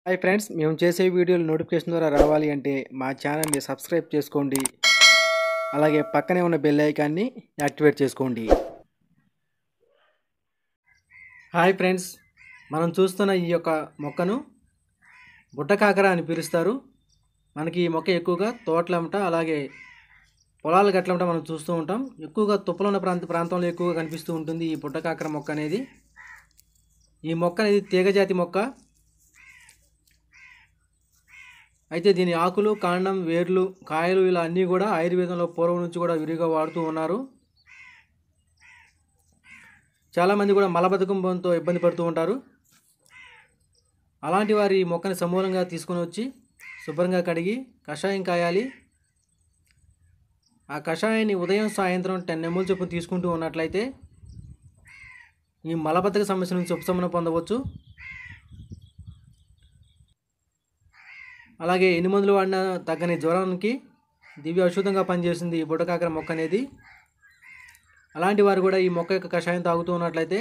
hi friends మేము చేసే వీడియోలు నోటిఫికేషన్ ద్వారా రావాలి అంటే మా ఛానల్ని సబ్స్క్రైబ్ చేసుకోండి అలాగే పక్కనే ఉన్న బెల్ ఐకాన్ని యాక్టివేట్ చేసుకోండి హాయ్ ఫ్రెండ్స్ మనం చూస్తున్న ఈ యొక్క మొక్కను బుట్టకాకర అని పిలుస్తారు మనకి ఈ మొక్క ఎక్కువగా తోటలమ్మట అలాగే పొలాల గట్లమ్మట మనం చూస్తూ ఉంటాం ఎక్కువగా తుప్పలు ఉన్న ప్రాంత ప్రాంతంలో ఎక్కువగా కనిపిస్తూ ఉంటుంది ఈ బుట్టకాకర మొక్క అనేది ఈ మొక్క అనేది తీగజాతి మొక్క అయితే దీని ఆకులు కాండం వేర్లు కాయలు ఇలా అన్నీ కూడా ఆయుర్వేదంలో పూర్వం నుంచి కూడా విరిగా వాడుతూ ఉన్నారు చాలామంది కూడా మలబద్ధకంతో ఇబ్బంది పడుతూ ఉంటారు అలాంటి వారి ఈ మొక్కని సమూలంగా తీసుకొని వచ్చి శుభ్రంగా కడిగి కషాయం కాయాలి ఆ కషాయాన్ని ఉదయం సాయంత్రం టెన్ ఎంఎల్ చొప్పున తీసుకుంటూ ఉన్నట్లయితే ఈ మలబద్ధక సమస్య నుంచి ఉపశమనం పొందవచ్చు అలాగే ఎన్ని మందులు వాడినా తగ్గని జ్వరానికి దివ్య ఔషధంగా పనిచేస్తుంది ఈ బుడకాకర మొక్క అనేది అలాంటి వారు కూడా ఈ మొక్క యొక్క కషాయం తాగుతూ ఉన్నట్లయితే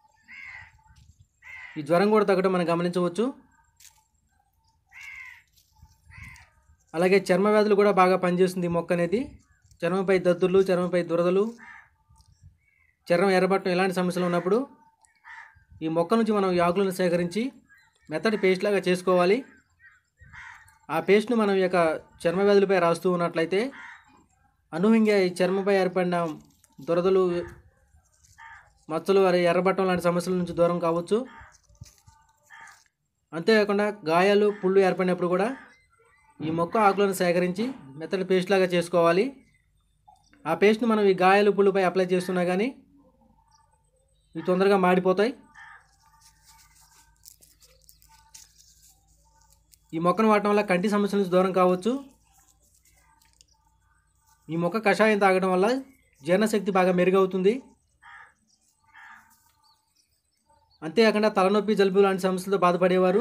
ఈ జ్వరం కూడా తగ్గడం మనం గమనించవచ్చు అలాగే చర్మ వ్యాధులు కూడా బాగా పనిచేస్తుంది ఈ మొక్క అనేది చర్మంపై దద్దుర్లు చర్మంపై దురదలు చర్మం ఎర్రబట్టం ఇలాంటి సమస్యలు ఉన్నప్పుడు ఈ మొక్క నుంచి మనం ఈ ఆకులను సేకరించి మెత్తటి పేస్ట్ లాగా చేసుకోవాలి ఆ పేస్ట్ను మనం ఈ యొక్క చర్మ వ్యాధులపై రాస్తూ ఉన్నట్లయితే అనూహ్యంగా ఈ చర్మంపై ఏర్పడిన దురదలు మచ్చలు వారి ఎర్రబట్టం లాంటి సమస్యల నుంచి దూరం కావచ్చు అంతేకాకుండా గాయాలు పుళ్ళు ఏర్పడినప్పుడు కూడా ఈ మొక్క ఆకులను సేకరించి మెత్తటి పేస్ట్ లాగా చేసుకోవాలి ఆ పేస్ట్ను మనం ఈ గాయాలు పుళ్ళుపై అప్లై చేస్తున్నా కానీ ఇవి తొందరగా మాడిపోతాయి ఈ మొక్కను వాడటం వల్ల కంటి సమస్యల నుంచి దూరం కావచ్చు ఈ మొక్క కషాయం తాగడం వల్ల జీర్ణశక్తి బాగా మెరుగవుతుంది అంతేకాకుండా తలనొప్పి జలుబు లాంటి సమస్యలతో బాధపడేవారు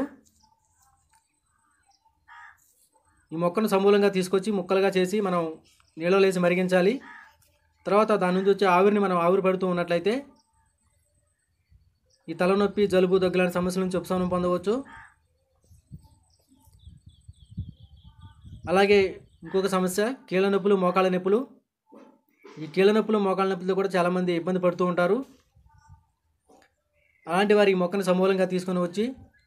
ఈ మొక్కను సమూలంగా తీసుకొచ్చి ముక్కలుగా చేసి మనం నీళ్ళలో వేసి మరిగించాలి తర్వాత దాని నుంచి వచ్చే ఆవిరిని మనం ఆవిరి పడుతూ ఉన్నట్లయితే ఈ తలనొప్పి జలుబు దగ్గు లాంటి సమస్యల నుంచి ఉపశమనం పొందవచ్చు అలాగే ఇంకొక సమస్య కీళ్ళ నొప్పులు మోకాళ్ళ నొప్పులు ఈ కీళ్ళ నొప్పులు మోకాళ్ళ నొప్పులతో కూడా చాలామంది ఇబ్బంది పడుతూ ఉంటారు అలాంటి వారి ఈ మొక్కను సమూలంగా తీసుకొని వచ్చి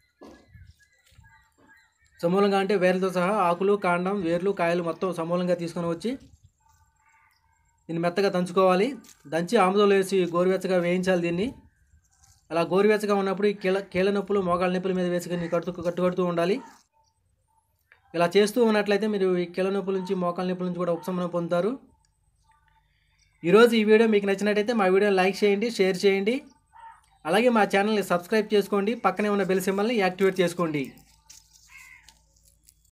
సమూలంగా అంటే వేర్లతో సహా ఆకులు కాండం వేర్లు కాయలు మొత్తం సమూలంగా తీసుకొని వచ్చి దీన్ని మెత్తగా దంచుకోవాలి దంచి ఆముదంలో వేసి గోరువెచ్చగా వేయించాలి దీన్ని అలా గోరువెచ్చగా ఉన్నప్పుడు ఈ కీళ్ళ కీళ్ళ నొప్పులు మోకాళ్ళ నొప్పుల మీద వేసుకొని కట్టు కట్టుకడుతూ ఉండాలి ఇలా చేస్తూ ఉన్నట్లయితే మీరు ఈ కీళ్ళ నొప్పుల నుంచి మోకాళ్ళ నొప్పుల నుంచి కూడా ఉపశమనం పొందుతారు ఈరోజు ఈ వీడియో మీకు నచ్చినట్టయితే మా వీడియోని లైక్ చేయండి షేర్ చేయండి అలాగే మా ఛానల్ని సబ్స్క్రైబ్ చేసుకోండి పక్కనే ఉన్న బెల్ సింబల్ని యాక్టివేట్ చేసుకోండి